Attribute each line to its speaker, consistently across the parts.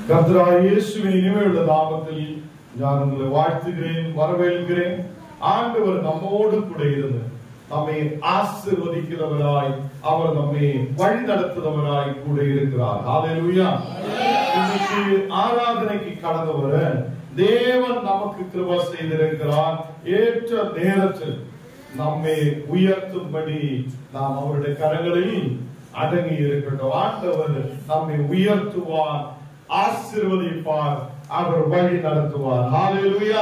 Speaker 1: கர்த்தராகிய இயேசுவின் இனிமையுள்ள நாமத்தில் நான் உங்களை வாழ்த்துகிறேன் வரவேற்கிறேன் ஆண்டவர் நம்மோடு கூட இருந்து நம்மை ஆசிர்வதிக்கிறவராய் அவர் நம்மை வழி நடத்துகிறவராய் கூட இருக்கிறார் ஹalleluya இன்னைக்கு ஆராதனைக்கு கடந்து வர தேவன் நமக்கு கிருபை செய்திருக்கிறார் ஏற்ற நேரத்தில் நம்மை உயர்த்தும்படி நாம் அவருடைய கரங்களில் அடங்கி இருக்கட்டும் ஆண்டவர் நம்மை உயர்த்துவார் ஆசீர்வதிப்பார் அவர் வழி நடத்துவார் ஹalleluya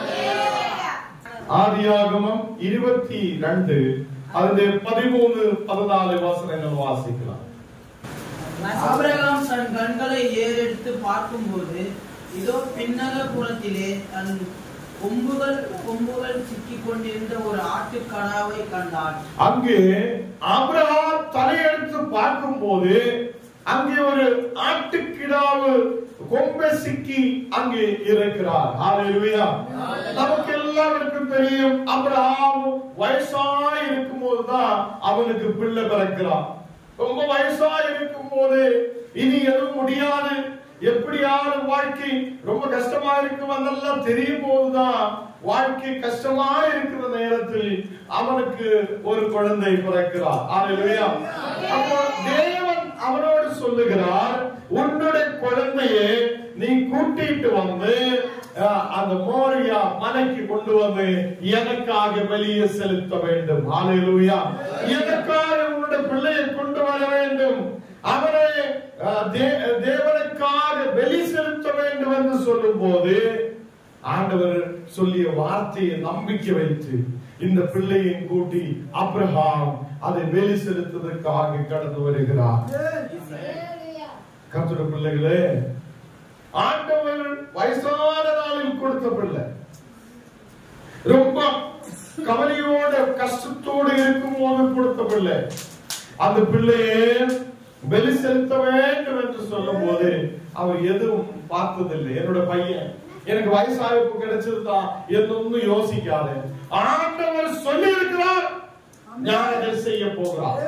Speaker 1: ஆதியாகமம் இருபத்தி ரெண்டு அதிலே பதிமூணு பதினாலு வசனங்கள் வாசிக்கலாம்
Speaker 2: ஆபிரகாம் தன் கண்களை ஏறெடுத்து பார்க்கும்போது இதோ பின்னக புறத்திலே தன் கொம்புகள் கொம்புகள் சிக்கிக் கொண்டிருந்த ஒரு ஆட்டுக்கடாவை கண்டான்
Speaker 1: அங்கே ஆபிரகாம் தலையெடுத்து பார்க்கும்போது அங்கே ஒரு ஆட்டுக்கிடாவு கொம்பை சிக்கி அங்கே இருக்கிறார் ஹalleluya நமக்கு எல்லாருக்கும் தெரியும் ஆபிரகாம் வயசாய் இருக்கும்போது தான் அவனுக்கு பிள்ளை பிறக்கிறான் ரொம்ப வயசா இருக்கும் போது இனி எதுவும் முடியாது எப்படியான வாழ்க்கை ரொம்ப கஷ்டமா இருக்கும் அதெல்லாம் தெரியும் போதுதான் வாழ்க்கை கஷ்டமா இருக்கிற நேரத்தில் அவனுக்கு ஒரு குழந்தை பிறக்கிறார் ஹalleluya அப்போ தேவன் அவனோடு சொல்லுகிறார் உன்னுடைய குழந்தையை நீ கூட்டிட்டு வந்து அஹ், அந்த மோரியா மலைக்கு கொண்டு வந்து எனக்காக வெளியே செலுத்த வேண்டும் ஹalleluya எனக்காக உன்னுடைய பிள்ளையை கொண்டு வர வேண்டும் அவனை அஹ், தே- தேவனுக்காக வெளி செலுத்த வேண்டும் என்று சொல்லும் போது ஆண்டவர் சொல்லிய வார்த்தையை நம்பிக்கை வைத்து இந்த பிள்ளையை கூட்டி அப்ரஹாம் அதை வெளி செலுத்துவதற்காக கடந்து வருகிறார் கர்த்தருடைய பிள்ளைகளே ஆண்டவர் வயசான நாளில் கொடுத்த பிள்ளை ரொம்ப கவலையோட கஷ்டத்தோடு இருக்கும் போது கொடுத்த பிள்ளை அந்த பிள்ளையை வெளி செலுத்த வேண்டும் என்று சொல்லும் போது அவர் எதுவும் பார்த்ததில்லை என்னோட பையன் எனக்கு வயசாய்ப்பு கிடைச்சதுதான் என்னொன்னு யோசிக்காது ஆண்டவர் சொல்லி இருக்கிறார் நான் அதை செய்ய போகிறார்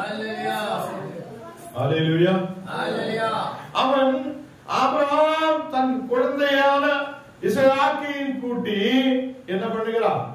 Speaker 1: அல்லேலூயா அவன் ஆபிரகாம் தன் குழந்தையான இசையாக்கையும் கூட்டி என்ன பண்ணுகிறான்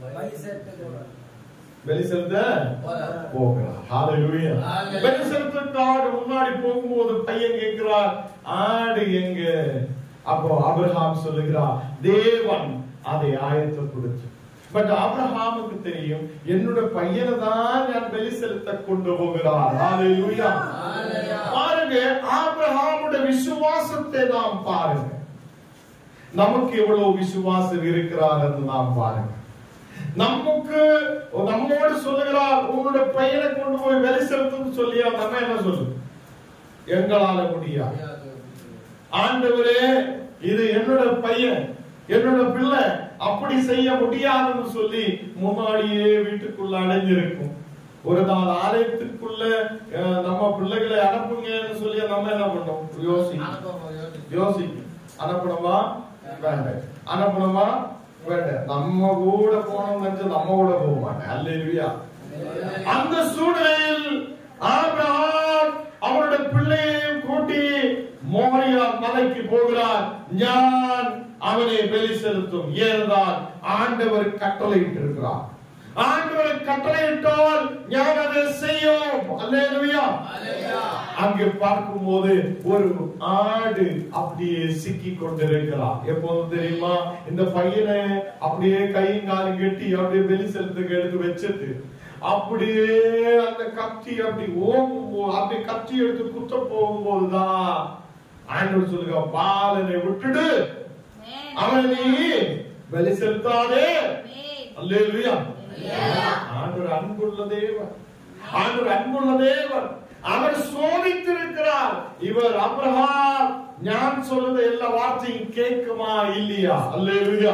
Speaker 1: வெளி செலுத்த போகிறார் ஹalleluya
Speaker 3: Hallelujah.
Speaker 1: வெளி செலுத்துறதுக்காக முன்னாடி போகும்போது பையன் கேட்கிறார் ஆடு எங்க அப்போ ஆபிரகாம் சொல்லுகிறார் தேவன் அதை ஆயத்தப்படுத்து பட் ஆபிரகாமுக்கு தெரியும் என்னோட பையனை தான் நான் வெளி செலுத்த கொண்டு போகிறார் ஹalleluya பாருங்க ஆபிரகாமுடைய விசுவாசத்தை நாம் பாருங்க நமக்கு எவ்வளவு விசுவாசம் இருக்கிறார் என்று நாம் பாருங்க நமக்கு நம்மோடு சொல்லுகிறார் உங்களுடைய பையனை கொண்டு போய் வெளி செலுத்துன்னு சொல்லி நம்ம என்ன சொல்லு எங்களால முடியாது ஆண்டவரே இது என்னோட பையன் என்னோட பிள்ளை அப்படி செய்ய முடியாதுன்னு சொல்லி முன்னாடியே வீட்டுக்குள்ள அடைஞ்சிருக்கும் ஒரு நாள் ஆலயத்துக்குள்ள அஹ், நம்ம பிள்ளைகளை அனுப்புங்கன்னு சொல்லி நம்ம என்ன பண்ணோம் யோசிக்கும் யோசிக்கும் அனுப்பணுமா வேண்டாம் அனுப்பணுமா வேண்டாம் நம்ம கூட போனோம்னு நினைச்சு நம்ம கூட போக மாட்டேன் அல்லேலூயா அந்த சூழ்நிலையில் ஆபிரகாம் அவருடைய பிள்ளையையும் கூட்டி மோரியா மலைக்கு போகிறார் ஞான் அவனை வெளி செலுத்தும் ஏனென்றால் ஆண்டவர் கட்டளையிட்டு இருக்கிறார் ஆண்டவர் கட்டளையிட்டால் ஞான் அதை செய்யும் அல்லேலூயா அங்கே பார்க்கும்போது ஒரு ஆடு அப்படியே சிக்கி கொண்டிருக்கிறார் எப்போதும் தெரியுமா இந்த பையனை அப்படியே கையும் காலும் கட்டி அப்படியே வெளி செலுத்துக்கு எடுத்து வச்சுட்டு அப்படியே அந்த கத்தி அப்படி ஓங்கும் போது அப்படி கத்தி எடுத்து குத்த போகும்போதுதான் ஆண்டவர் சொல்லுங்க பாலனை விட்டுடு அவனை நீ வெளி செலுத்தாதே அல்லேலூயா ஆண்டவர் அன்புள்ள தேவன் ஆண்டவர் அன்புள்ள தேவன் அவர் சோதித்திருக்கிறார் இவர் அப்ரஹாம் ஞான் சொல்லுத எல்லா வார்த்தையும் கேட்குமா இல்லையா அல்லேலூயா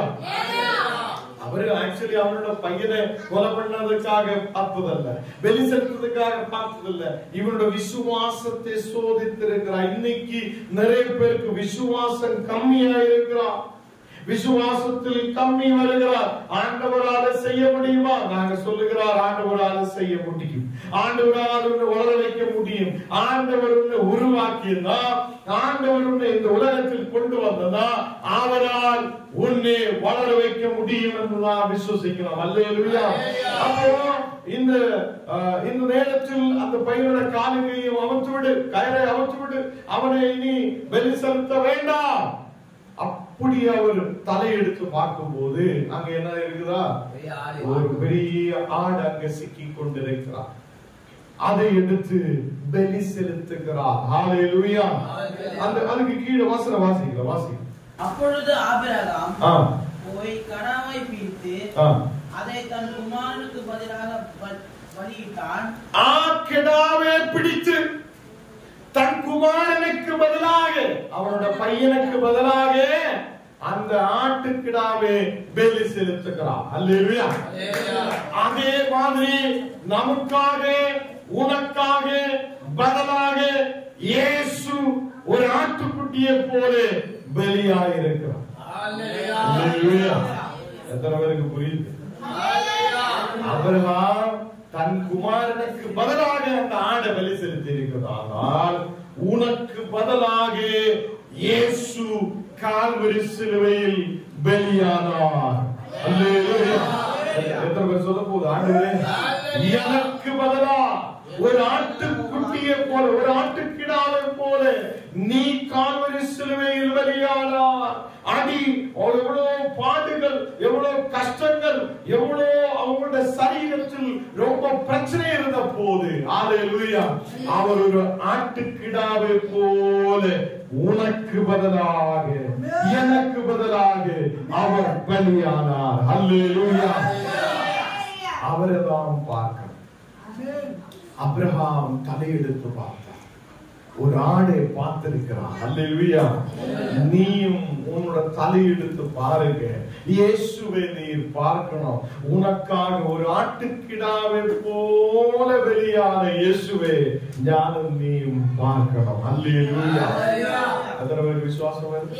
Speaker 1: அவரு ஆக்சுவலி அவனோட பையனை கொலை பண்ணதுக்காக பார்த்ததல்ல வெளி செலுத்ததுக்காக பார்த்ததில்ல இவனோட விசுவாசத்தை சோதித்திருக்கிறார் இன்னைக்கு நிறைய பேருக்கு விசுவாசம் கம்மியா இருக்கிறான் விசுவாசத்தில் கம்மி வருகிறார் ஆண்டவரால செய்ய முடியுமா நாங்க சொல்லுகிறார் ஆண்டவரால செய்ய முடியும் ஆண்டவரால் உன்னை வளர வைக்க முடியும் ஆண்டவர் உன்னை உருவாக்கியதா ஆண்டவர் உன்னை இந்த உலகத்தில் கொண்டு வந்ததா அவரால் உன்னை வளர வைக்க முடியும் என்றுதான் விசுவசிக்கிறோம் அல்லேலூயா அப்போ இந்த அஹ், இந்த நேரத்தில் அந்த பையனோட காலுகையும் அமர்த்து விடு கயரை அமர்த்து விடு அவனை இனி வெளி செலுத்த வேண்டாம் அப்படி அவர் தலையெடுத்து பார்க்கும்போது அங்க என்ன இருக்குதா ஒரு பெரிய ஆடு அங்க சிக்கி கொண்டிருக்கிறார் அதை எடுத்து பலி செலுத்துகிறார் ஹalleluya அந்த அதுக்கு கீழே வசனம் வாசிக்கல வாசிக்கல
Speaker 2: அப்பொழுது ஆபிரகாம்
Speaker 1: ஆ
Speaker 2: போய் கடாவை பிடித்து
Speaker 1: ஆ
Speaker 2: அதை தன் குமாரனுக்கு பதிலாக ப- பலியிட்டான்
Speaker 1: ஆக்கிடாவே பிடித்து தன் குமாரனுக்கு பதிலாக அவனோட பையனுக்கு பதிலாக அந்த ஆட்டுக்கிடாவே பலி செலுத்துகிறான் அல்லேலூயா அதே மாதிரி நமக்காக உனக்காக பதிலாக இயேசு ஒரு ஆட்டுக்குட்டியை போல பலியாயிருக்கிறார் அல்லேலூயா எத்தனை பேருக்கு புரியுது அபிரகாம் தன் குமாரனுக்கு பதிலாக அந்த ஆடை பலி செலுத்தி இருக்கிறானால் உனக்கு பதிலாக இயேசு கால்வரி சிலுவையில் பலியானார் அல்லேலூயா. எத்தனை பேர் சொல்ல போகுது ஆண்டவரே எனக்கு பதிலா ஒரு ஆட்டுக்குட்டியை போல ஒரு ஆட்டுக்கிடாவை போல நீ கால்வரி சிலுவையில் பலியானார் அடி எவ்வளவு பாடுகள் எவ்வளவு கஷ்டங்கள் எவ்வளவு அவங்களுடைய சரீரத்தில் ரொம்ப பிரச்சனை இருந்த போது ஆலையா அவர் ஒரு ஆட்டுக்கிடாவை போல உனக்கு பதிலாக எனக்கு பதிலாக அவர் பலியானார் அல்லேலூயா அவரை தான் பார்க்கணும் அப்ரஹாம் தலையெடுத்து பார்த்தார் ஒரு ஆடை பார்த்திருக்கிறான் அல்லேலூயா நீயும் உன்னோட தலையெடுத்து பாருங்க இயேசுவை நீர் பார்க்கணும் உனக்காக ஒரு ஆட்டுக்கிடாவை போல வெளியான இயேசுவை ஞானம் நீயும் பார்க்கணும் அல்லேலூயா அதனை பேருக்கு விசுவாசம் வருது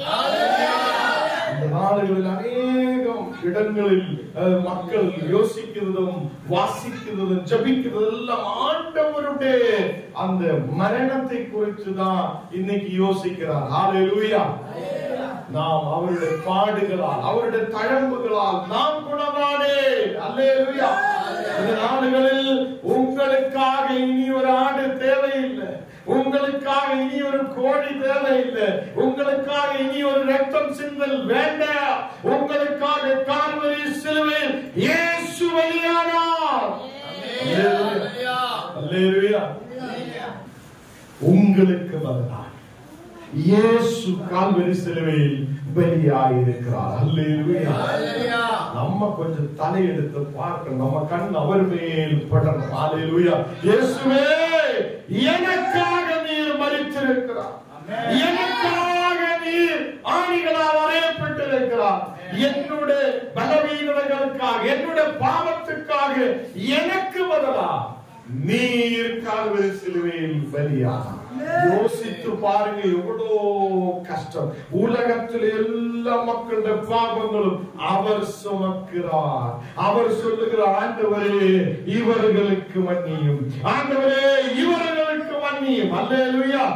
Speaker 1: இந்த நாடுகளில் அநேகம் இடங்களில் அஹ், மக்கள் யோசிக்கிறதும் வாசிக்கிறதும் ஜபிக்கிறதும் எல்லாம் ஆண்டவருடைய அந்த மரணத்தை குறித்து தான் இன்னைக்கு யோசிக்கிறார் ஹalleluya நாம் அவருடைய பாடுகளால் அவருடைய தழம்புகளால் நாம் குணமானே அல்லேலூயா இந்த நாடுகளில் உங்களுக்காக இனி ஒரு ஆடு தேவையில்லை உங்களுக்காக இனி ஒரு கோழி தேவையில்லை உங்களுக்காக இனி ஒரு ரத்தம் சிந்தல் வேண்டாம் உங்களுக்காக கால்வரி சிலுவையில் இயேசு பலியானார் அல்லேலூயா. அல்லேலூயா உங்களுக்கு பதிலாக இயேசு கால்வரி சிலுவையில் பலியாயிருக்கிறார் அல்லேலூயா நம்ம கொஞ்சம் தலையெடுத்து பார்க்கணும் நம்ம கண் அவர் மேல் படணும் அல்லேலூயா இயேசுவே எனக்காக நீர் மரித்திருக்கிறார் எனக்காக நீர் ஆணிகளால் அறையப்பட்டிருக்கிறார் என்னுடைய பலவீனங்களுக்காக என்னுடைய பாவத்துக்காக எனக்கு பதிலா நீர் கால்வரி சிலுவையில் பலியானார் யோசித்து பாருங்க எவ்வளோ கஷ்டம் உலகத்தில் எல்லா மக்களுடைய பாவங்களும் அவர் சுமக்கிறார் அவர் சொல்லுகிறார் ஆண்டவரே இவர்களுக்கு மன்னியும் ஆண்டவரே இவர்களுக்கு மன்னியும் அல்லேலூயா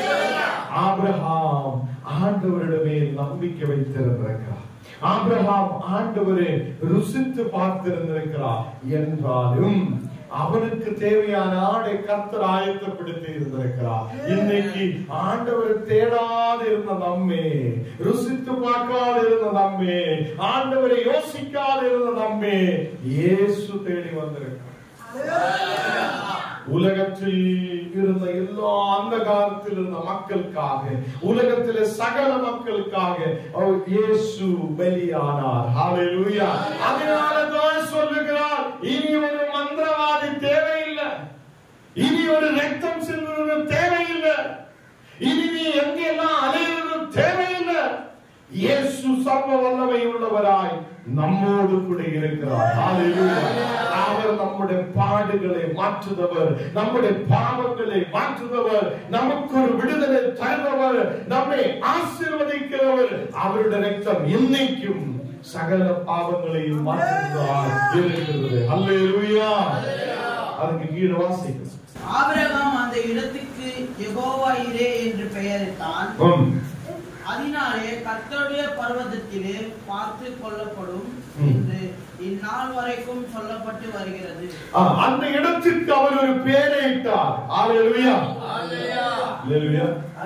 Speaker 1: ஆபிரகாம் ஆண்டவரிடமே நம்பிக்கை வைத்திருந்திருக்கிறார் ஆபிரகாம் ஆண்டவரே ருசித்து பார்த்திருந்திருக்கிறார் என்றாலும் அவனுக்கு தேவையான ஆடை கர்த்தர் ஆயத்தப்படுத்தி இருந்திருக்கிறார் இன்னைக்கு ஆண்டவரை தேடாது இருந்த நம்மே ருசித்து பார்க்காது இருந்த நம்மே ஆண்டவரை யோசிக்காது இருந்த நம்மே இயேசு தேடி வந்திருக்கிறார் உலகத்தில் இருந்த எல்லா அந்த காலத்தில் இருந்த மக்களுக்காக உலகத்திலே சகல மக்களுக்காக அவர் இயேசு பலியானார் ஹalleluya அதனால தான் சொல்லுகிறார் இனி ஒரு மந்திரவாதி தேவையில்லை இனி ஒரு ரத்தம் சிந்துவது தேவையில்லை இனி நீ எங்கெல்லாம் அலையுறது தேவையில்லை இயேசு சர்வ வல்லமை உள்ளவராய் நம்மோடு கூட இருக்கிறார் ஹalleluya. அவர் நம்முடைய பாடுகளை மாற்றுதவர் நம்முடைய பாவங்களை மாற்றுதவர் நமக்கு ஒரு விடுதலை தருபவர் நம்மை ஆசீர்வதிக்கிறவர் அவருடைய ரத்தம் இன்னைக்கும் சகல பாவங்களையும் மாற்றுவதாய் இருக்கிறது ஹalleluya. அதுக்கு கீழே வாசிக்கிறோம்
Speaker 2: ஆபிரகாம் அந்த இடத்துக்கு யெகோவா இரே என்று பெயரிட்டான்
Speaker 1: ம்.
Speaker 2: அதனாலே கர்த்தருடைய பர்வதத்திலே பார்த்து கொள்ளப்படும்
Speaker 1: ம்.
Speaker 2: என்று இந்நாள் வரைக்கும் சொல்லப்பட்டு வருகிறது
Speaker 1: ஆ, அந்த இடத்திற்கு அவர் ஒரு பேரை இட்டார் ஹalleluya. ஹalleluya.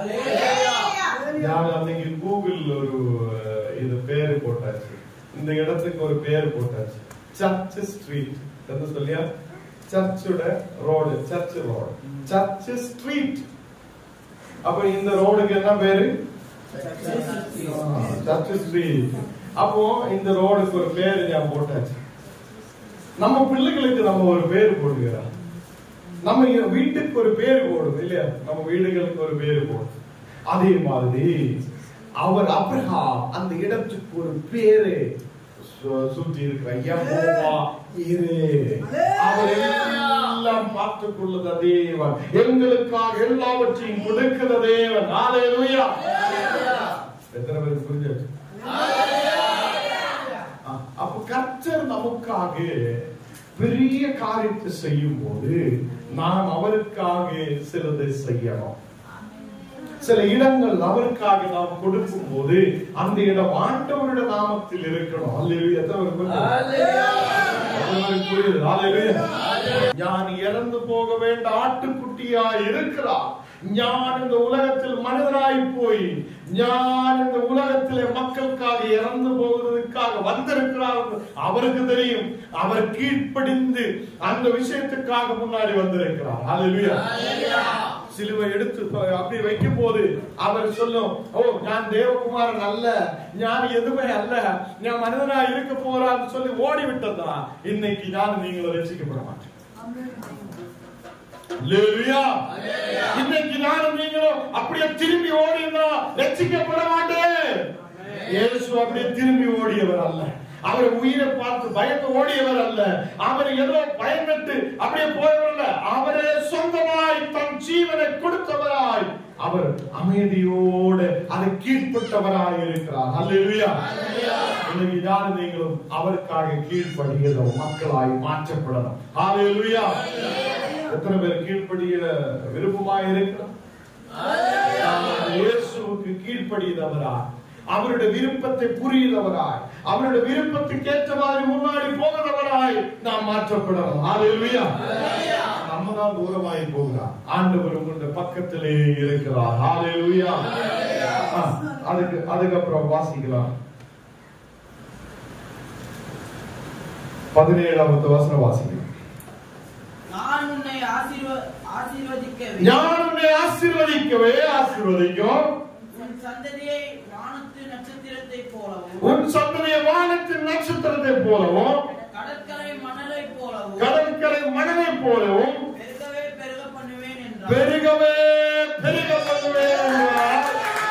Speaker 1: நான் அன்னைக்கு கூகுள் ஒரு அஹ், இது பேரு போட்டாச்சு இந்த இடத்துக்கு ஒரு பேர் போட்டாச்சு சர்ச் ஸ்ட்ரீட் என்ன சொல்லியா சர்ச்சோட road church road church street அப்ப இந்த ரோடுக்கு என்ன பேரு சர்ச் ஸ்ட்ரீட் அப்போ இந்த ரோடுக்கு ஒரு பேரு நான் போட்டாச்சு நம்ம பிள்ளைகளுக்கு நம்ம ஒரு பேர் போடுகிறோம் நம்ம இங்க வீட்டுக்கு ஒரு பேர் போடும் இல்லையா நம்ம வீடுகளுக்கு ஒரு பேர் போடும் அதே மாதிரி அவர் அப்ரஹாம் அந்த இடத்துக்கு ஒரு பேரு சு- சுற்றி இருக்கிற யெகோவா இரு அவர் எல்லாம் பார்த்துக் கொள்ளுத தேவன் எங்களுக்காக எல்லாவற்றையும் கொடுக்கிற தேவன் ஹalleluya எத்தனை பேருக்கு புரிஞ்சிருச்சு ஆ, அப்ப கர்த்தர் நமக்காக பெரிய காரியத்தை செய்யும் போது நாம் அவருக்காக சிலதை செய்யணும் சில இடங்கள் அவருக்காக நாம் கொடுக்கும் போது அந்த இடம் ஆண்டவருடைய நாமத்தில் இருக்கணும் அல்லேலூயா எத்தனை பேருக்கு புரியுது? எத்தனை பேருக்கு புரியுது? அல்லேலூயா. ஞான் இறந்து போக வேண்ட ஆட்டுக்குட்டியா இருக்கிறார் ஞான் இந்த உலகத்தில் மனிதனாய் போய் ஞான் இந்த உலகத்திலே மக்களுக்காக இறந்து போவதற்காக வந்திருக்கிறார் என்று அவருக்கு தெரியும் அவர் கீழ்ப்படிந்து அந்த விஷயத்துக்காக முன்னாடி வந்திருக்கிறார் அல்லேலூயா சிலுவை எடுத்து ப- அப்படி வைக்கும் போது அவர் சொல்லும் ஓ நான் தேவகுமாரன் அல்ல நான் எதுவுமே அல்ல நான் மனிதனா இருக்க போறான்னு சொல்லி ஓடி விட்டதா இன்னைக்கு நான் நீங்களும் ரசிக்கப்பட மாட்டேன் அல்லேலூயா. இன்னைக்கு நானும் நீங்களும் அப்படியே திரும்பி ஓடினா ரசிக்கப்பட மாட்டேன் இயேசு அப்படியே திரும்பி ஓடியவர் அல்ல அவர் உயிரை பார்த்து பயந்து ஓடியவர் அல்ல அவர் ஏதோ பயந்துட்டு அப்படியே போயவர் அல்ல அவரே சொந்தமாய் தன் ஜீவனை கொடுத்தவராய் அவர் அமைதியோடு அதை கீழ்ப்பட்டவராய் இருக்கிறார் அல்லேலூயா இன்னைக்கு யாரும் நீங்களும் அவருக்காக கீழ்ப்படிகிற மக்களாய் மாற்றப்படணும் அல்லேலூயா எத்தனை பேர் கீழ்ப்படிய விருப்பமாய் இருக்கிறோம் நாம் இயேசுவுக்கு கீழ்ப்படியதவராய் அவருடைய விருப்பத்தை புரியுதவராய் அவருடைய விருப்பத்துக்கு ஏற்ற மாதிரி முன்னாடி போகிறவராய் நாம் மாற்றப்படணும் ஹalleluya நம்ம தான் தூரமாய் போகிறார் ஆண்டவர் உங்களுடைய பக்கத்திலே இருக்கிறார் ஹalleluya ஆ, அதுக்கு அதுக்கப்புறம் வாசிக்கலாம் பதினேழாவது வசனம் வாசிக்கலாம்
Speaker 2: நான் உன்னை ஆசீர்வ- ஆசீர்வதிக்கவே
Speaker 1: நான் உன்னை ஆசீர்வதிக்கவே ஆசீர்வதிக்கும்
Speaker 2: உன் சந்ததியை வானத்து நட்சத்திரத்தை போலவும்
Speaker 1: உன் சந்ததிய வானத்தின் நட்சத்திரத்தை போலவும்
Speaker 2: கடற்கரை மணலை போலவும்
Speaker 1: கடற்கரை மணலை போலவும்
Speaker 2: பெருகவே பெருக பண்ணுவேன் என்றார்
Speaker 1: பெருகவே பெருக பண்ணுவேன் என்றார்.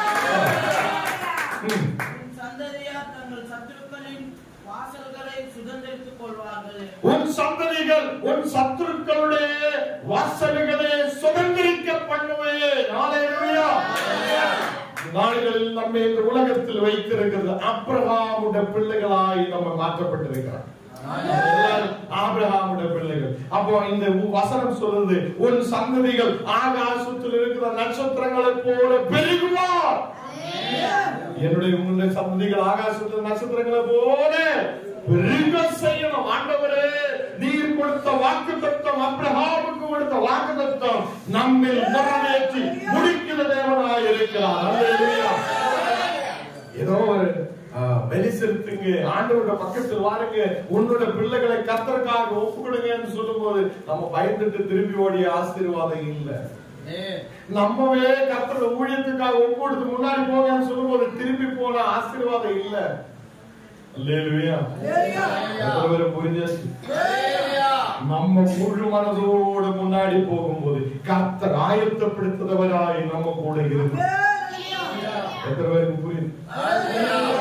Speaker 1: ம்.
Speaker 2: உன் சந்ததியார் தங்கள் சத்துருக்களின் வாசல்களை சுதந்திரித்துக் கொள்வார்கள்
Speaker 1: உன் சந்ததிகள் உன் சத்துருக்களுடைய வாசல்களை சுதந்திரிக்க பண்ணுவேன் ஹalleluya. நாடுகளில் நம்ம இந்த உலகத்தில் வைத்திருக்கிறது அப்ரஹாமுடைய பிள்ளைகளாய் நம்ம மாற்றப்பட்டிருக்கிறோம் எல்லாரும் ஆபிரகாமுடைய பிள்ளைகள் அப்போ இந்த வசனம் சொல்றது உன் சந்ததிகள் ஆகாசத்தில் இருக்கிற நட்சத்திரங்களைப் போல பெருகுவார் என்னுடைய உங்களுடைய சந்ததிகள் ஆகாசத்தில் நட்சத்திரங்களை போல பெருக செய்யணும் ஆண்டவரே நீர் கொடுத்த வாக்கு தத்துவம் அப்ரஹாமுக்கு கொடுத்த வாக்கு தத்துவம் நம்மில் நிறைவேற்றி முடிக்கிற தேவனாய் இருக்கிறார் அல்லேலூயா ஏதோ ஒரு வெளி செலுத்துங்க ஆண்டவரோட பக்கத்தில் வாருங்க உன்னோட பிள்ளைகளை கத்தருக்காக ஒப்பு கொடுங்கன்னு சொல்லும்போது நம்ம பயந்துட்டு திரும்பி ஓடிய ஆசீர்வாதம் இல்லை நம்மவே கர்த்தரோட ஊழியத்துக்காக ஒப்பு கொடுத்து முன்னாடி போங்கன்னு சொல்லும்போது திரும்பி போன ஆசீர்வாதம் இல்ல அல்லேலூயா எத்தனை பேரு புரிஞ்சாச்சு நம்ம முழு மனதோடு முன்னாடி போகும்போது கர்த்தர் ஆயத்தப்படுத்துறவராய் நம்ம கூட இருக்கு எத்தனை பேருக்கு புரியுது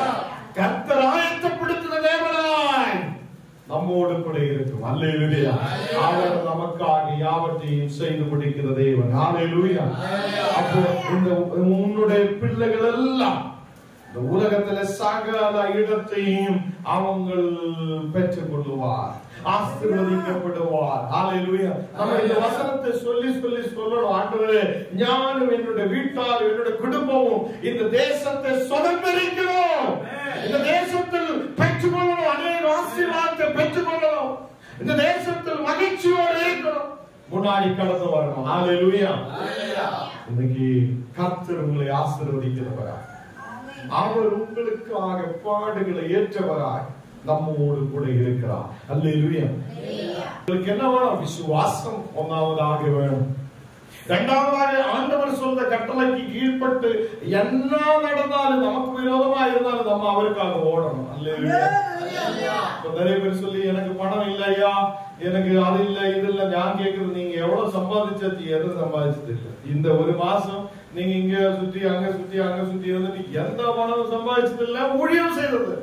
Speaker 1: நம்மோடு கூட இருக்கும் அல்லேலூயா அவர் நமக்காக யாவற்றையும் செய்து முடிக்கிற தேவன் அல்லேலூயா அப்போ இந்த உன்னுடைய பிள்ளைகள் எல்லாம் இந்த உலகத்துல சகல இடத்தையும் அவங்கள் பெற்றுக் கொள்ளுவார் ஆசீர்வதிக்கப்படுவார் ஹalleluya நம்ம இந்த வசனத்தை சொல்லி சொல்லி சொல்லணும் ஆண்டவரே ஞானும் என்னுடைய வீட்டார் என்னுடைய குடும்பமும் இந்த தேசத்தை சுதந்திரிக்கிறோம் இந்த தேசத்தில் பெற்றுக்கொள்ளணும் அநேக ஆசீர்வாதத்தை பெற்றுக்கொள்ளணும் இந்த தேசத்தில் மகிழ்ச்சியோடு இருக்கணும் முன்னாடி கடந்து வரணும் ஹalleluya இன்னைக்கு கர்த்தர் உங்களை ஆசீர்வதிக்கிறவரா அவர் உங்களுக்காக பாடுகளை ஏற்றவராய் நம்மோடு கூட இருக்கிறார் அல்லேலூயா உங்களுக்கு என்ன வேணும் விசுவாசம் ஒன்னாவதாக வேணும் இரண்டாவதாக ஆண்டவர் சொல்ற கட்டளைக்கு கீழ்ப்பட்டு என்ன நடந்தாலும் நமக்கு விரோதமா இருந்தாலும் நம்ம அவருக்காக ஓடணும் அல்லேலூயா இப்ப நிறைய பேர் சொல்லி எனக்கு பணம் இல்லையா எனக்கு அது இல்ல இது இல்ல நான் கேக்குறது நீங்க எவ்வளவு சம்பாதிச்சது எதுவும் சம்பாதிச்சது இல்ல இந்த ஒரு மாசம் நீங்க இங்க சுத்தி அங்க சுத்தி அங்க சுத்தி இருந்து நீங்க எந்த பணம் சம்பாதிச்சது இல்ல ஊழியம் செய்தது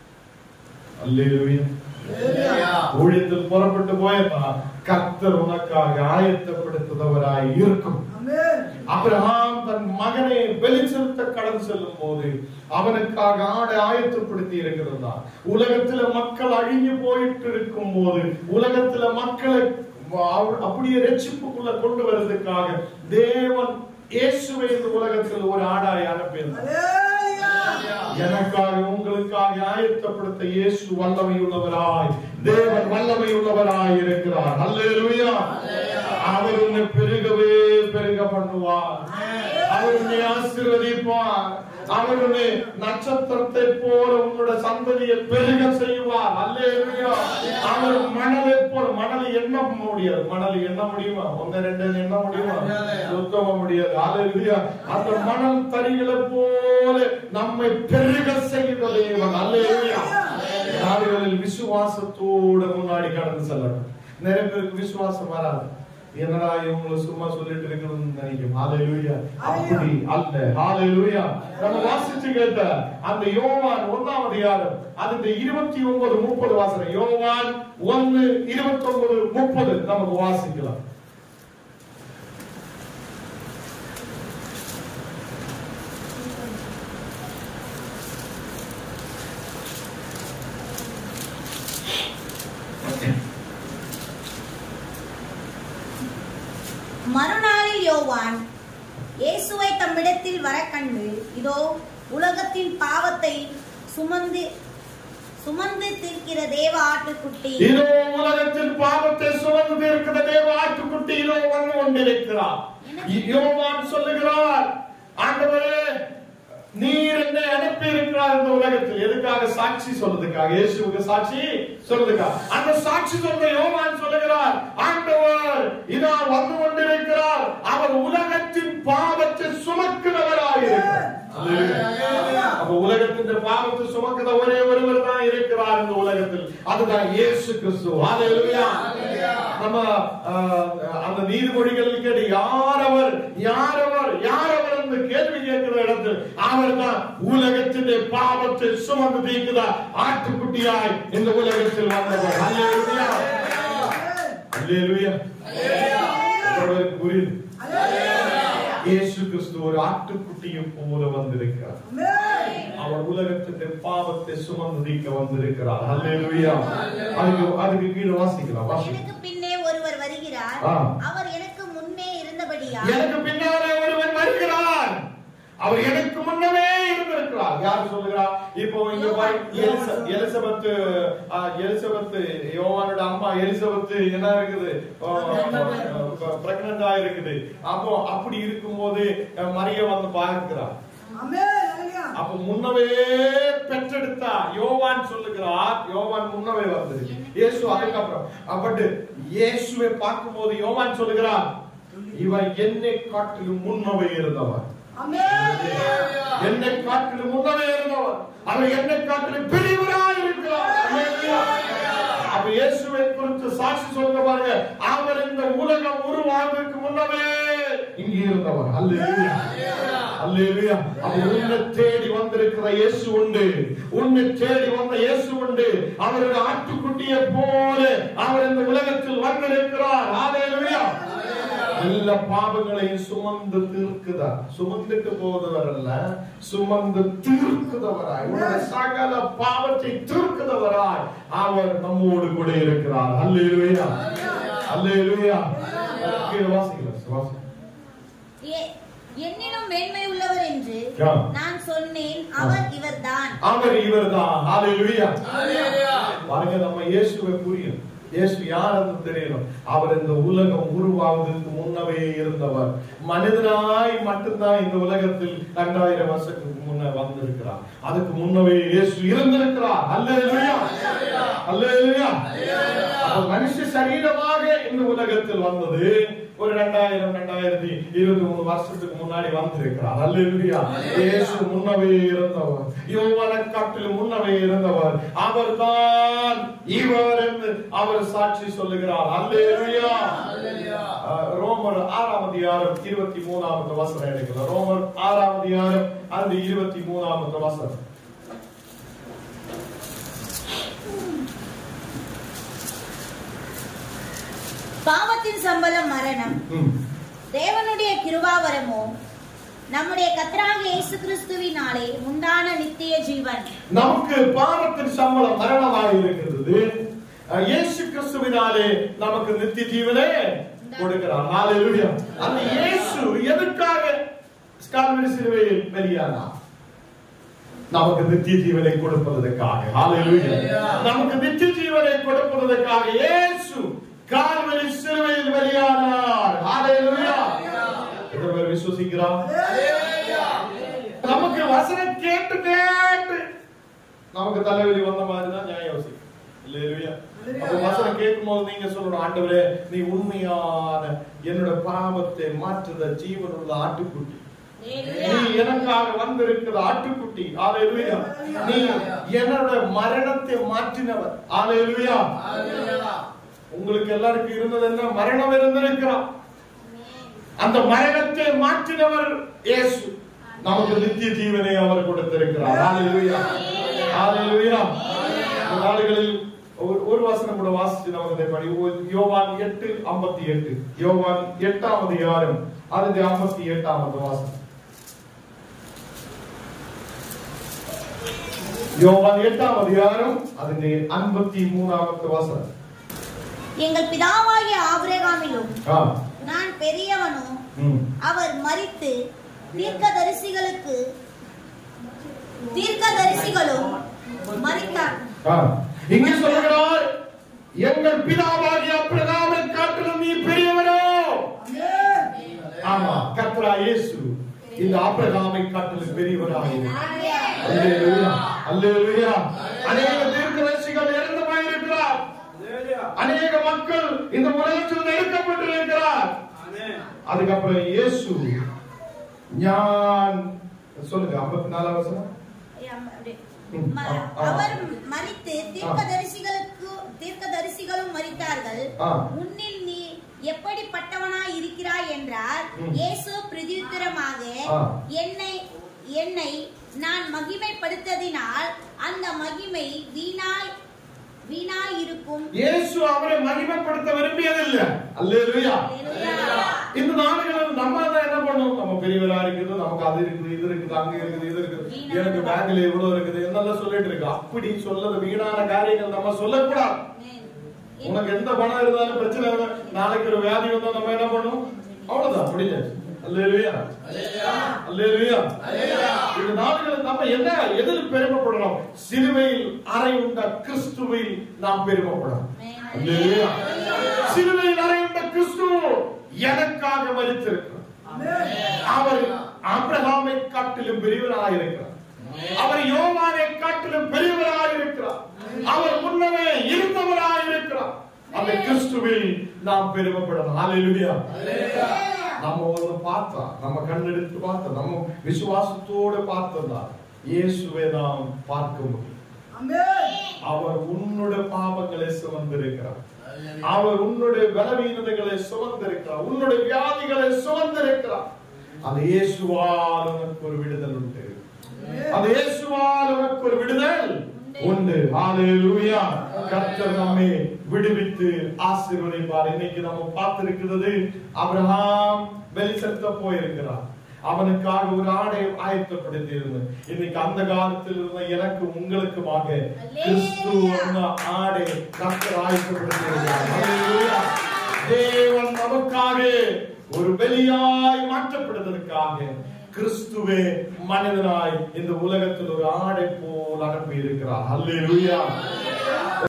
Speaker 1: அல்லேலூயா ஊழியத்தில் புறப்பட்டு போயப்பா கர்த்தர் உனக்காக ஆயத்தப்படுத்துதவராய் இருக்கும் அபிரகாம் தன் மகனை வெளிச்செலுத்த கடன் செல்லும் போது அவனுக்காக ஆடை ஆயத்தப்படுத்தி இருக்கிறதா உலகத்துல மக்கள் அழிஞ்சு போயிட்டு இருக்கும் போது உலகத்துல மக்களை அவ- அப்படியே ரட்சிப்புக்குள்ள கொண்டு வருவதற்காக தேவன் இயேசுவை இந்த உலகத்தில் ஒரு ஆடாய் அனுப்பியிருந்தார் எனக்காக உங்களுக்காக ஆயத்தப்படுத்த இயேசு வல்லமை உள்ளவராய் தேவன் வல்லமை உள்ளவராய் இருக்கிறார் அல்லேலூயா அவர் உன்னை பெருகவே பெருக பண்ணுவார் அவர் உன்னை ஆசீர்வதிப்பார் அவர் உன்னை நட்சத்திரத்தை போல உன்னோட சந்ததியை பெருக செய்வார் அல்லேலூயா அவர் மணலை போல மணலை எண்ண முடியாது மணல் எண்ண முடியுமா ஒன்னு ரெண்டு எண்ண முடியுமா சுத்தமா முடியாது அல்லேலூயா அந்த மணல் தறிகளை போல நம்மை பெருக செய்கிற தேவன் அல்லேலூயா நாடுகளில் விசுவாசத்தோட முன்னாடி கடந்து செல்லணும் நிறைய பேருக்கு விசுவாசம் வராது என்னடா இவங்களை சும்மா சொல்லிட்டு இருக்கணும்னு நினைக்கும் ஹalleluya அப்படி அல்ல ஹalleluya நம்ம வாசிச்சு கேட்ட அந்த யோவான் ஒன்னாம் அதிகாரம் அதுக்கு இருபத்தி ஒன்பது முப்பது வாசனை யோவான் ஒன்னு இருபத்தி ஒன்பது முப்பது நமக்கு வாசிக்கலாம்
Speaker 3: மறுநாளில் யோவான் இயேசுவை தம்மிடத்தில் வர கண்டு இதோ உலகத்தின் பாவத்தை சுமந்து சுமந்து தீர்க்கிற தேவ ஆட்டுக்குட்டி
Speaker 1: இதோ உலகத்தில் பாவத்தை சுமந்து தீர்க்கிற தேவ ஆட்டுக்குட்டி இதோ வந்து கொண்டிருக்கிறார் யோவான் சொல்லுகிறார் ஆண்டவரே நீர் என்னை அனுப்பி இருக்கிறார் இந்த உலகத்தில் எதுக்காக சாட்சி சொல்றதுக்காக இயேசுவுக்கு சாட்சி சொல்றதுக்காக அந்த சாட்சி சொல்ற யோவான் சொல்லுகிறார் ஆண்டவர் இதோ வந்து கொண்டிருக்கிறார் அவர் உலகத்தின் பாவத்தை சுமக்கிறவராயிருக்கிறார் அப்ப உலகத்தின் பாவத்தை சுமக்கிற ஒரே ஒருவர் தான் இருக்கிறார் இந்த உலகத்தில் அதுதான் இயேசு கிறிஸ்து ஹalleluya நம்ம ஆஹ், அந்த நீதிமொழிகள் கேட்டு யார் அவர் யார் அவர் யார் அவர் என்று கேள்வி கேட்கிற இடத்தில் அவர் தான் உலகத்தின் பாவத்தை சுமந்து தீர்க்கிற ஆட்டுக்குட்டியாய் இந்த உலகத்தில் வந்தவர் ஹalleluya ஹalleluya ஒருவருக்கு புரியுது இயேசு கிறிஸ்து ஒரு ஆட்டுக்குட்டியை போல வந்திருக்கிறார் அவர் உலகத்தின் பாவத்தை சுமந்து நீக்க வந்திருக்கிறார் ஹalleluya அதுக்கு அதுக்கு கீழே வாசிக்கலாம் வாசிக்கலாம்
Speaker 3: எனக்கு பின்னே ஒருவர் வருகிறார்
Speaker 1: ஆ.
Speaker 3: அவர் எனக்கு முன்னே இருந்தபடியா
Speaker 1: எனக்கு பின்னாலே ஒருவன் வருகிறார் அவர் எனக்கு முன்னமே இருந்திருக்கிறார் யார் சொல்லுகிறார் இப்போ இங்க பாரு எலிச- எலிசபெத் ஆ, எலிசபெத் யோவானோட அம்மா எலிசபெத் என்ன இருக்குது பிரெக்னண்டா இருக்குது அப்போ அப்படி இருக்கும்போது அஹ், மரிய வந்து பார்க்கிறார் அப்ப முன்னவே பெற்றெடுத்தா யோவான் சொல்லுகிறார் யோவான் முன்னவே வந்தது இயேசு அதுக்கப்புறம் பட் இயேசுவை பார்க்கும்போது யோவான் சொல்லுகிறார் இவன் என்னை காட்டிலும் முன்னவே இருந்தவர் என்னை காட்டிலும் முன்னவே இருந்தவர் அவர் என்னை காட்டிலும் பெரியவராய் இருக்கிறார் அல்லேலூயா. அப்ப இயேசுவை குறித்து சாட்சி சொல்ல பாருங்க அவர் இந்த உலகம் உருவாவதற்கு முன்னமே இங்கே இருந்தவர் அல்லேலூயா அல்லேலூயா அவர் உன்னை தேடி வந்திருக்கிற இயேசு உண்டு உன்னை தேடி வந்த இயேசு உண்டு அவருடைய ஆட்டுக்குட்டியை போல அவர் இந்த உலகத்தில் வந்திருக்கிறார் அல்லேலூயா எல்லா பாவங்களையும் சுமந்து தீர்க்குதார் சுமந்துக்கு போவதவர் அல்ல சுமந்து தீர்க்குதவராய் உன்னுடைய சகல பாவத்தை தீர்க்குதவராய் அவர் நம்மோடு கூட இருக்கிறார் அல்லேலூயா அல்லேலூயா கீழே வாசிக்கலாம் வாசிக்கலாம்
Speaker 3: ஏ- என்னிலும் மேன்மை உள்ளவர் என்று
Speaker 1: ஆ.
Speaker 3: நான் சொன்னேன் அவர் இவர்தான்
Speaker 1: அவர் இவர்தான் ஹalleluya பாருங்க நம்ம இயேசுவை புரியும் இயேசு யாருன்னு தெரியணும் அவர் இந்த உலகம் உருவாவதற்கு முன்னவே இருந்தவர் மனிதனாய் மட்டும்தான் இந்த உலகத்தில் இரண்டாயிரம் வருஷத்துக்கு முன்ன வந்திருக்கிறார் அதுக்கு முன்னவே இயேசு இருந்திருக்கிறார் அல்லேலூயா அல்லேலூயா அப்ப மனுஷ சரீரமாக இந்த உலகத்தில் வந்தது ஒரு ரெண்டாயிரம் ரெண்டாயிரத்தி இருபத்தி மூணு வருஷத்துக்கு முன்னாடி வந்திருக்கிறார் அல்லேலூயா இயேசு முன்னவே இருந்தவர் யோவான காட்டில் முன்னவே இருந்தவர் அவர்தான் இவர் என்று அவர் சாட்சி சொல்லுகிறார் அல்லேலூயா அஹ், ரோமர் ஆறாம் அதிகாரம் இருபத்தி மூணாவது வசனம் எடுக்கலாம் ரோமர் ஆறாம் அதிகாரம் அந்த இருபத்தி மூணாவது வசனம்
Speaker 3: பாவத்தின் சம்பளம் மரணம்
Speaker 1: ம்.
Speaker 3: தேவனுடைய கிருபாவரமோ நம்முடைய கர்த்தராகிய இயேசு கிறிஸ்துவினாலே உண்டான நித்திய ஜீவன்
Speaker 1: நமக்கு பாவத்தின் சம்பளம் மரணமாக இருக்கிறது அஹ், இயேசு கிறிஸ்துவினாலே நமக்கு நித்திய ஜீவனே கொடுக்கிறார் ஹalleluya அந்த இயேசு எதுக்காக ஸ்கால்வரி சிலுவையில் வெளியானார் நமக்கு நித்திய ஜீவனை கொடுப்பதற்காக ஹalleluya நமக்கு நித்திய ஜீவனை கொடுப்பதற்காக இயேசு கால்வரி சிலுவையில் வெளியானார் ஹalleluya எத்தனை பேர் விசுவசிக்கிறார் நமக்கு வசனம் கேட்டு கேட்டு நமக்கு தலைவலி வந்த மாதிரி தான் நியாயம் யோசிக்கும் இல்லையா அப்ப வசனம் கேட்கும் போது நீங்க சொல்லணும் ஆண்டவரே நீ உண்மையான என்னோட பாவத்தை மாற்றுத ஜீவனுள்ள ஆட்டுக்குட்டி நீ எனக்காக வந்திருக்கிற ஆட்டுக்குட்டி ஆலையிலுயா நீ என்னோட மரணத்தை மாற்றினவர் ஆலையிலுயா உங்களுக்கு எல்லாருக்கும் இருந்தது என்ன மரணம் இருந்திருக்கிறான் அந்த மரணத்தை மாற்றினவர் இயேசு நமக்கு நித்திய ஜீவனை அவர் கொடுத்திருக்கிறார் ஹalleluya ஹalleluya இந்த நாடுகளில் ஒரு ஒரு வசனம் கூட வாசிச்சு நமக்கு இதை படி ஓ- யோவான் எட்டு ஐம்பத்தி எட்டு யோவான் எட்டாம் அதிகாரம் அது ஐம்பத்தி எட்டாம் வாசனம் யோவான் எட்டாம் அதிகாரம் அதிலே ஐம்பத்தி மூணாவது வசனம்
Speaker 3: எங்கள் பிதாவாகிய ஆபிரகாமிலும்
Speaker 1: ஆ
Speaker 3: நான் பெரியவனும்
Speaker 1: ம்
Speaker 3: அவர் மரித்து தீர்க்கதரிசிகளுக்கு தீர்க்கதரிசிகளும் மரித்தார்
Speaker 1: ஆ. இங்கே சொல்லுகிறார் எங்கள் பிதாவாகிய அப்ரகாமை காட்டிலும் நீ பெரியவனோ ஆமா கர்த்தரா இயேசு இந்த ஆபிரகாமை காட்டிலும் பெரியவராக அல்லேலூயா அல்லேலூயா அநேக தீர்க்கதரிசிகள் இறந்து போயிருக்கிறார் அநேக மக்கள் இந்த உலகத்தில் நெருக்கப்பட்டிருக்கிறார் அதுக்கப்புறம் இயேசு ஞான் சொல்லுங்க ஐம்பத்தி நாலாம் வசனம் ம்,
Speaker 3: ம-
Speaker 1: ஆ, ஆ.
Speaker 3: அவர் மரித்து தீர்க்கதரிசிகளுக்கு தீர்க்கதரிசிகளும் மரித்தார்கள்
Speaker 1: ஆ.
Speaker 3: உன்னில் நீ எப்படிப்பட்டவனாய் இருக்கிறாய் என்றார்
Speaker 1: ம்.
Speaker 3: இயேசு பிரதியுத்தரமாக
Speaker 1: ஆ.
Speaker 3: என்னை என்னை நான் மகிமைப்படுத்ததினால் அந்த மகிமை வீணாய் வீணாய் இருக்கும்
Speaker 1: இயேசு அவரை மகிமைப்படுத்த விரும்பியதில்லை அல்லேலூயா இந்த நாடுகளில் நம்ம தான் என்ன பண்ணுவோம் நம்ம பெரியவரா இருக்குது நமக்கு அது இருக்குது இது இருக்குது அங்க இருக்குது இது இருக்குது எனக்கு பேங்க்ல இவ்வளவு இருக்குது என்னெல்லாம் சொல்லிட்டு இருக்கு அப்படி சொல்லது வீணான காரியங்கள் நம்ம சொல்லக்கூடாது உனக்கு எந்த பணம் இருந்தாலும் பிரச்சனை இல்லை நாளைக்கு ஒரு வியாதி வந்தா நம்ம என்ன பண்ணுவோம் அவ்வளவுதான் முடிஞ்சாச்சு அல்லேலூயா அல்லேலூயா இந்த நாடுகளில் நம்ம என்ன எதில் பெருமைப்படணும் சிலுவையில் அறை உண்ட கிறிஸ்துவில் நாம் பெருமைப்படணும் அல்லேலூயா சிலுவையில் அறை உண்ட கிறிஸ்து எனக்காக மரித்திருக்கிறார் அவர் ஆபிரகாமை காட்டிலும் பெரியவராக இருக்கிறார் அவர் யோவானை காட்டிலும் பெரியவராக இருக்கிறார் அவர் முன்னமே இருந்தவராக இருக்கிறார் அந்த கிறிஸ்துவில் நாம் பெருமைப்படணும் ஹalleluya நம்ம ஒரு பார்த்தா நம்ம கண்ணெடுத்து பார்த்தா நம்ம விசுவாசத்தோடு பார்த்ததா இயேசுவை நாம் பார்க்க முடியும் அவர் உன்னோட பாவங்களை சுமந்திருக்கிறார் அவர் உன்னுடைய பலவீனதைகளை சுமந்திருக்கிறார் உன்னுடைய வியாதிகளை சுமந்திருக்கிறார் அந்த இயேசுவால் உனக்கு ஒரு விடுதல் உண்டு அந்த இயேசுவால் உனக்கு ஒரு விடுதல் உண்டு ஹalleluya கர்த்தர் நம்மை விடுவித்து ஆசீர்வதிப்பார் இன்னைக்கு நம்ம பார்த்திருக்கிறது ஆபிரகாம் வெளி செலுத்த போயிருக்கிறார் அவனுக்காக ஒரு ஆடை ஆயத்தப்படுத்தி இருந்தது இன்னைக்கு அந்த காலத்தில் இருந்த எனக்கு உங்களுக்குமாக கிறிஸ்து என்ற ஆடை கர்த்தர் ஆயத்தப்படுத்தி இருக்கிறார் ஹalleluya தேவன் நமக்காக ஒரு பலியாய் மாற்றப்படுவதற்காக கிறிஸ்துவே மனிதனாய் இந்த உலகத்தில் ஒரு ஆடை போல் அனுப்பி இருக்கிறார் அல்லேலூயா